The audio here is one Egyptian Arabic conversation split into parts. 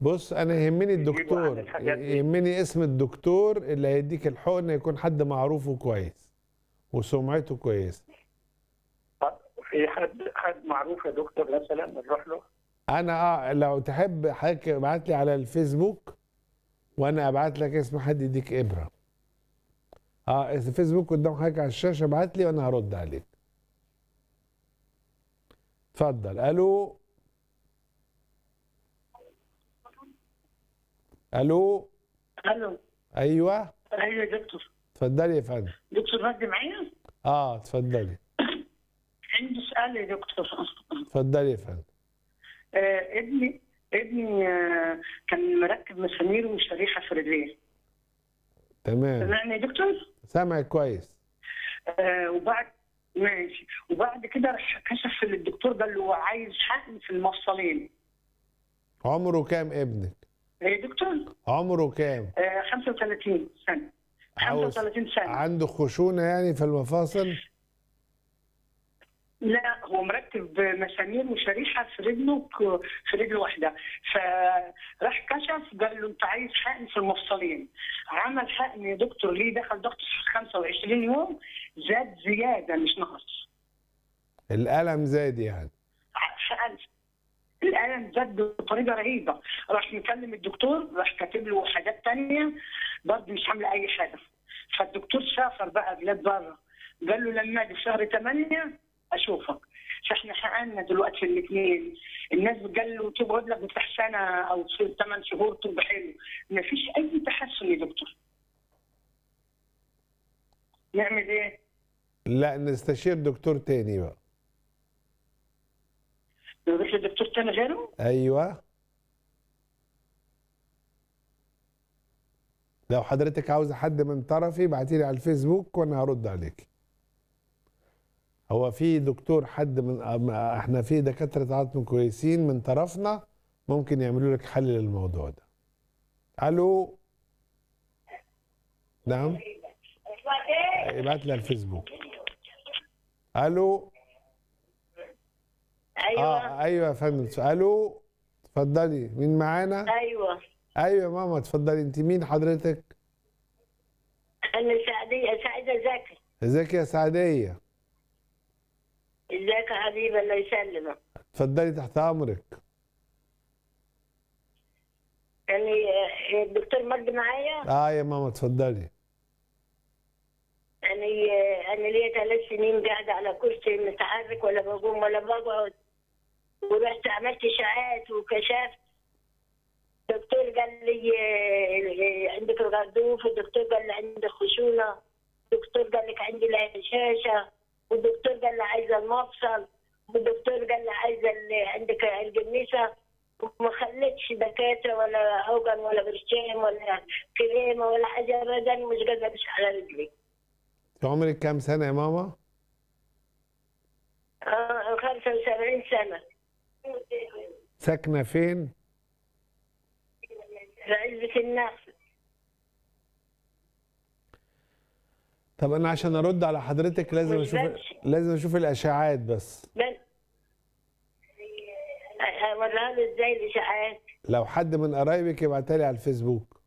بص انا يهمني يجيبوا عن الدكتور الحاجات دي. يهمني اسم الدكتور اللي هيديك الحقن يكون حد معروف وكويس وسمعته كويسه طب في حد حد معروف يا دكتور مثلا نروح له انا اه لو تحب حضرتك ابعت لي على الفيسبوك وانا ابعت لك اسم حد يديك ابره اه الفيسبوك قدام حضرتك على الشاشه ابعت لي وانا هرد عليك اتفضل الو الو الو ايوه ايوه يا دكتور اتفضلي يا فندم دكتور مجدي معايا اه اتفضلي عندي سؤال يا دكتور اتفضلي يا فندم آه ابني ابني آه كان مركب مسامير وشريحه في رجليه تمام سمعني يا دكتور سامعك كويس آه وبعد ماشي وبعد كده راح كشف للدكتور قال له عايز حقن في المفصلين عمره كام ابنك يا دكتور عمره كام آه 35 سنه عاوز- 35 سنه عنده خشونه يعني في المفاصل لا هو مركب مسامير وشريحه في رجله ك- في رجل واحده فراح كشف قال له انت عايز حقن في المفصلين عمل حقن يا دكتور ليه دخل ضغط في 25 يوم زاد زياده مش نقص الالم زاد يعني حقن الالم زاد بطريقه رهيبه راح مكلم الدكتور راح كاتب له حاجات تانية برضه مش عامله اي حاجه فالدكتور سافر بقى بلاد بره قال له لما اجي في شهر 8 اشوفك فاحنا حققنا دلوقتي الاثنين الناس قال له تقعد لك بتاع سنه او 8 شهور تبقى حلو مفيش اي تحسن يا دكتور نعمل ايه؟ لا نستشير دكتور تاني بقى نروح لدكتور تاني غيره؟ ايوه لو حضرتك عاوزه حد من طرفي ابعتي لي على الفيسبوك وانا هرد عليك هو في دكتور حد من أم- احنا في دكاتره عظم كويسين من طرفنا ممكن يعملوا لك حل للموضوع ده الو نعم ابعت لي على الفيسبوك الو ايوه اه ايوه يا فندم الو اتفضلي مين معانا ايوه ايوه يا ماما اتفضلي انت مين حضرتك انا سعديه سعيده زكي ازيك يا سعديه ازيك يا حبيبي الله يسلمك اتفضلي تحت امرك يعني آه، الدكتور مجدي معايا اه يا ماما اتفضلي يعني آه، انا ليا ثلاث سنين قاعده على كرسي متحرك ولا بقوم ولا بقعد ورحت عملت اشاعات وكشفت الدكتور قال لي آه، آه، عندك الغردوف الدكتور قال لي عندك خشونه الدكتور قال لك عندي الهشاشه والدكتور قال لي عايزه المفصل والدكتور قال لي عايزه ال- عندك الجنيسه وما خلتش دكاتره ولا اوجن ولا برشام ولا كريمه ولا حاجه ابدا مش قادره امشي على رجلي انت عمرك كام سنه يا ماما آه 75 سنه ساكنه فين في عزبة النخل طب انا عشان ارد على حضرتك لازم مش اشوف بمشي. لازم اشوف الاشعاعات بس بل اوريها له ازاي الاشاعات لو حد من قرايبك يبعتها لي على الفيسبوك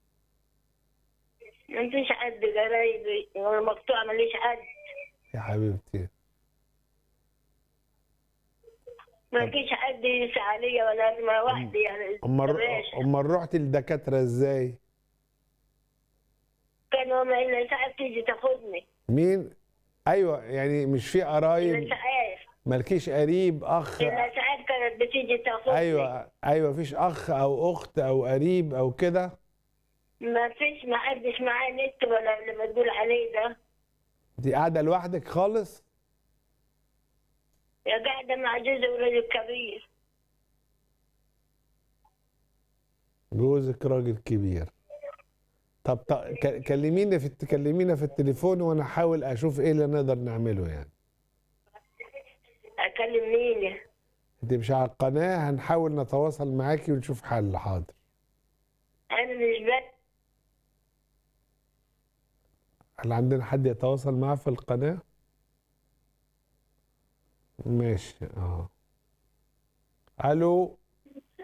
ما فيش حد قرايبي والمقطوع ماليش حد يا حبيبتي ما فيش حد يسعى عليا ولا ما وحدي يعني امال باشا. امال رحت للدكاتره ازاي كانوا هم الاسعاف تيجي تاخدني مين ايوه يعني مش في قرايب الاسعاف مالكيش قريب اخ الاسعاف كانت بتيجي تاخدني ايوه ايوه مفيش اخ او اخت او قريب او كده ما فيش ما حدش معاه نت ولا اللي بتقول عليه ده انت قاعده لوحدك خالص يا قاعده مع جوزي ورجل كبير جوزك راجل كبير طب ط- ك- كلمينا في تكلمينا في التليفون وانا احاول اشوف ايه اللي نقدر نعمله يعني اكلم مين انت مش على القناه هنحاول نتواصل معاكي ونشوف حل حاضر انا مش بس هل عندنا حد يتواصل معاه في القناه ماشي اه الو